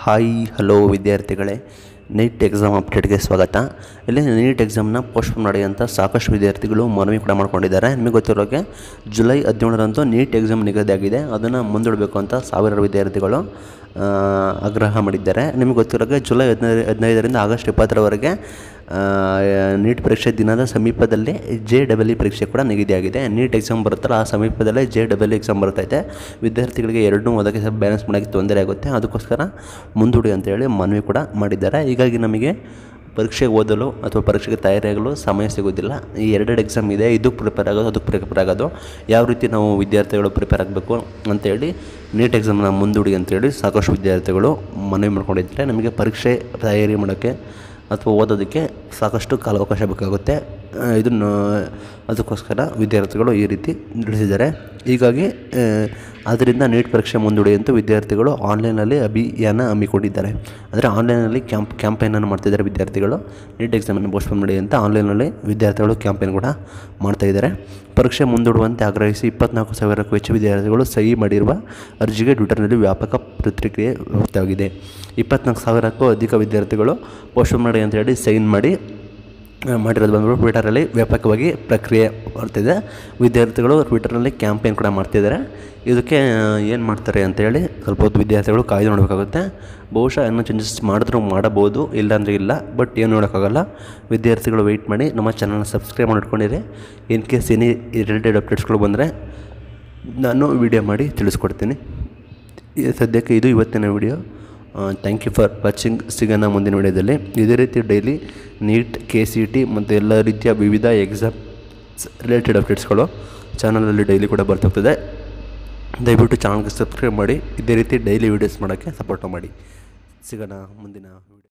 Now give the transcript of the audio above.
hi hello ವಿದ್ಯಾರ್ಥಿಗಳೇ NEET exam ಅಪ್ಡೇಟ್ಗೆ ಸ್ವಾಗತ ಇಲ್ಲಿ ನೀಟ್ ಎಕ್ಸಾಮ್ನ ಪೋಸ್ಟ್ಪೋನ್ ಮಾಡಿ ಅಂತ ಸಾಕಷ್ಟು ವಿದ್ಯಾರ್ಥಿಗಳು ಮನವಿ ಕೂಡ ಮಾಡ್ಕೊಂಡಿದ್ದಾರೆ ನಿಮಗೆ ಗೊತ್ತಿರೋಗೆ ಜುಲೈ ಹದಿನೇಳರಂದು ನೀಟ್ ಎಕ್ಸಾಮ್ ನಿಗದಿಯಾಗಿದೆ ಅದನ್ನು ಮುಂದೂಡಬೇಕು ಅಂತ ಸಾವಿರಾರು ವಿದ್ಯಾರ್ಥಿಗಳು ಆ, ಆಗ್ರಹ ಮಾಡಿದ್ದಾರೆ ನಿಮಗೆ ಗೊತ್ತಿರೋಗೆ ಜುಲೈ ಹದಿನೈದು ಹದಿನೈದರಿಂದ ಆಗಸ್ಟ್ ಇಪ್ಪತ್ತರವರೆಗೆ ಆ, ನೀಟ್ ಪರೀಕ್ಷೆ ದಿನದ ಸಮೀಪದಲ್ಲಿ ಜೆ ಡಬಲ್ ಇ ಪರೀಕ್ಷೆ ಕೂಡ ನಿಗದಿಯಾಗಿದೆ ನೀಟ್ ಎಕ್ಸಾಮ್ ಬರುತ್ತಲ್ಲ ಆ ಸಮೀಪದಲ್ಲೇ ಜೆ ಡಬಲ್ ಇ ಎಕ್ಸಾಮ್ ಬರ್ತೈತೆ ವಿದ್ಯಾರ್ಥಿಗಳಿಗೆ ಎರಡನ್ನೂ ಓದೋಕ್ಕೆ ಸ್ವಲ್ಪ ಬ್ಯಾಲೆನ್ಸ್ ಮಾಡೋಕ್ಕೆ ತೊಂದರೆ ಆಗುತ್ತೆ ಅದಕ್ಕೋಸ್ಕರ ಮುಂದೂಡಿ ಅಂತೇಳಿ ಮನವಿ ಕೂಡ ಮಾಡಿದ್ದಾರೆ ಹೀಗಾಗಿ ನಮಗೆ ಪರೀಕ್ಷೆಗೆ ಓದಲು ಅಥವಾ ಪರೀಕ್ಷೆಗೆ ತಯಾರಿಯಾಗಲು ಸಮಯ ಸಿಗೋದಿಲ್ಲ ಈ ಎರಡೆರಡು ಎಕ್ಸಾಮ್ ಇದೆ ಇದಕ್ಕೆ ಪ್ರಿಪೇರ್ ಆಗೋದು ಅದಕ್ಕೆ ಪ್ರಿಪೇರ್ ಆಗೋದು ಯಾವ ರೀತಿ ನಾವು ವಿದ್ಯಾರ್ಥಿಗಳು ಪ್ರಿಪೇರ್ ಆಗಬೇಕು ಅಂತೇಳಿ ನೀಟ್ ಎಕ್ಸಾಮ್ನ ಮುಂದೂಡಿ ಅಂತೇಳಿ ಸಾಕಷ್ಟು ವಿದ್ಯಾರ್ಥಿಗಳು ಮನವಿ ಮಾಡ್ಕೊಂಡಿದ್ದಾರೆ ನಮಗೆ ಪರೀಕ್ಷೆ ತಯಾರಿ ಮಾಡೋಕ್ಕೆ ಅಥವಾ ಓದೋದಕ್ಕೆ ಸಾಕಷ್ಟು ಕಾಲಾವಕಾಶ ಬೇಕಾಗುತ್ತೆ ಆ, ಇದನ್ನು ಅದಕ್ಕೋಸ್ಕರ ವಿದ್ಯಾರ್ಥಿಗಳು ಈ ರೀತಿ ತಿಳಿಸಿದ್ದಾರೆ ಹೀಗಾಗಿ ಆ, ಆದ್ದರಿಂದ ನೀಟ್ ಪರೀಕ್ಷೆ ಮುಂದೂಡಿ ಅಂತ ವಿದ್ಯಾರ್ಥಿಗಳು ಆನ್ಲೈನಲ್ಲಿ ಅಭಿಯಾನ ಹಮ್ಮಿಕೊಂಡಿದ್ದಾರೆ ಅಂದರೆ ಆನ್ಲೈನಲ್ಲಿ ಕ್ಯಾಂಪ್ ಕ್ಯಾಂಪೇನನ್ನು ಮಾಡ್ತಿದ್ದಾರೆ ವಿದ್ಯಾರ್ಥಿಗಳು ನೀಟ್ ಎಕ್ಸಾಮನ್ನು ಪೋಸ್ಟ್ಪೋನ್ ಮಾಡಿ ಅಂತ ಆನ್ಲೈನಲ್ಲಿ ವಿದ್ಯಾರ್ಥಿಗಳು ಕ್ಯಾಂಪೇನ್ ಕೂಡ ಮಾಡ್ತಾಯಿದ್ದಾರೆ ಪರೀಕ್ಷೆ ಮುಂದೂಡುವಂತೆ ಆಗ್ರಹಿಸಿ ಇಪ್ಪತ್ನಾಲ್ಕು ಸಾವಿರಕ್ಕೂ ಹೆಚ್ಚು ವಿದ್ಯಾರ್ಥಿಗಳು ಸಹಿ ಮಾಡಿರುವ ಅರ್ಜಿಗೆ ಟ್ವಿಟರ್ನಲ್ಲಿ ವ್ಯಾಪಕ ಪ್ರತಿಕ್ರಿಯೆ ವ್ಯಕ್ತವಾಗಿದೆ ಇಪ್ಪತ್ನಾಲ್ಕು ಸಾವಿರಕ್ಕೂ ಅಧಿಕ ವಿದ್ಯಾರ್ಥಿಗಳು ಪೋಸ್ಟ್ಪೋನ್ ಮಾಡಿ ಅಂತ ಹೇಳಿ ಸೈನ್ ಮಾಡಿ ಆ, ಮಾಡಿರೋದು ಬಂದ್ಬಿಟ್ಟು ಟ್ವಿಟರಲ್ಲಿ ವ್ಯಾಪಕವಾಗಿ ಪ್ರಕ್ರಿಯೆ ಬರ್ತಿದೆ ವಿದ್ಯಾರ್ಥಿಗಳು ಟ್ವಿಟರ್ನಲ್ಲಿ ಕ್ಯಾಂಪೇನ್ ಕೂಡ ಮಾಡ್ತಿದ್ದಾರೆ ಇದಕ್ಕೆ ಏನು ಮಾಡ್ತಾರೆ ಅಂತೇಳಿ ಸ್ವಲ್ಪ ಹೊತ್ತು ವಿದ್ಯಾರ್ಥಿಗಳು ಕಾಯ್ದು ನೋಡಬೇಕಾಗುತ್ತೆ ಬಹುಶಃ ಇನ್ನೂ ಚೇಂಜಸ್ ಮಾಡಿದ್ರು ಮಾಡಬೋದು ಇಲ್ಲಾಂದರೆ ಇಲ್ಲ ಬಟ್ ಏನು ನೋಡೋಕ್ಕಾಗಲ್ಲ ವಿದ್ಯಾರ್ಥಿಗಳು ವೆಯ್ಟ್ ಮಾಡಿ ನಮ್ಮ ಚಾನಲ್ನ ಸಬ್ಸ್ಕ್ರೈಬ್ ಮಾಡಿ ಇಟ್ಕೊಂಡಿರಿ ಇನ್ ಕೇಸ್ ಎನಿ ರಿಲೇಟೆಡ್ ಅಪ್ಡೇಟ್ಸ್ಗಳು ಬಂದರೆ ನಾನು ವಿಡಿಯೋ ಮಾಡಿ ತಿಳಿಸ್ಕೊಡ್ತೀನಿ ಈ ಸದ್ಯಕ್ಕೆ ಇದು ಇವತ್ತಿನ video thank you for watching ಸಿಗೋಣ ಮುಂದಿನ ವಿಡಿಯೋದಲ್ಲಿ ಇದೇ ರೀತಿ daily NEET K C T ಮತ್ತು ಎಲ್ಲ ರೀತಿಯ ವಿವಿಧ ಎಕ್ಸಾಮ್ಸ್ ರಿಲೇಟೆಡ್ ಅಪ್ಡೇಟ್ಸ್ಗಳು ಚಾನಲಲ್ಲಿ ಡೈಲಿ ಕೂಡ ಬರ್ತಿರ್ತದೆ ದಯವಿಟ್ಟು ಚಾನಲ್ಗೆ ಸಬ್ಸ್ಕ್ರೈಬ್ ಮಾಡಿ ಇದೇ ರೀತಿ ಡೈಲಿ ವೀಡಿಯೋಸ್ ಮಾಡೋಕ್ಕೆ ಸಪೋರ್ಟ್ ಮಾಡಿ ಸಿಗೋಣ ಮುಂದಿನ ವಿಡಿಯೋ